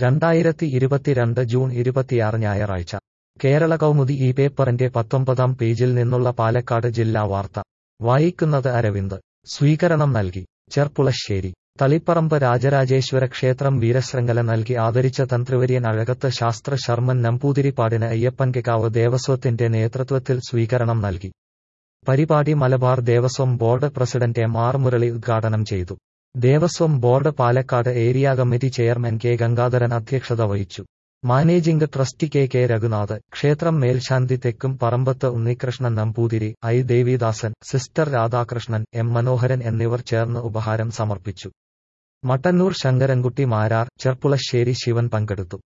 രണ്ടായിരത്തി ഇരുപത്തിരണ്ട് ജൂൺ ഇരുപത്തിയാറ് ഞായറാഴ്ച കേരള കൗമുദി ഈ പേപ്പറിന്റെ പത്തൊമ്പതാം പേജിൽ നിന്നുള്ള പാലക്കാട് ജില്ലാ വാർത്ത വായിക്കുന്നത് അരവിന്ദ് സ്വീകരണം നൽകി ചെർപ്പുളശ്ശേരി തളിപ്പറമ്പ് രാജരാജേശ്വര ക്ഷേത്രം വീരശൃംഖല നൽകി ആദരിച്ച തന്ത്രിവര്യൻ അഴകത്ത് ശാസ്ത്ര ശർമ്മൻ നമ്പൂതിരിപ്പാടിന് അയ്യപ്പൻകാവ് ദേവസ്വത്തിന്റെ നേതൃത്വത്തിൽ സ്വീകരണം നൽകി പരിപാടി Malabar Devaswom board president M R Murali ഉദ്ഘാടനം ചെയ്തു Devaswom board Palakkad area committee chairman K Gangadharan അധ്യക്ഷത വഹിച്ചു managing trustee K K Raghunath ക്ഷേത്രം മേൽശാന്തി Thekkumparambath Unnikrishnan Namboothiri I Devidasan sister Radhakrishnan M Manoharan എന്നിവർ ചേർന്ന് ഉപഹാരം സമർപ്പിച്ചു മട്ടന്നൂർ ശങ്കരൻകുട്ടി മാരാർ ചെർപ്പുളശ്ശേരി ശിവൻ പങ്കെടുത്തു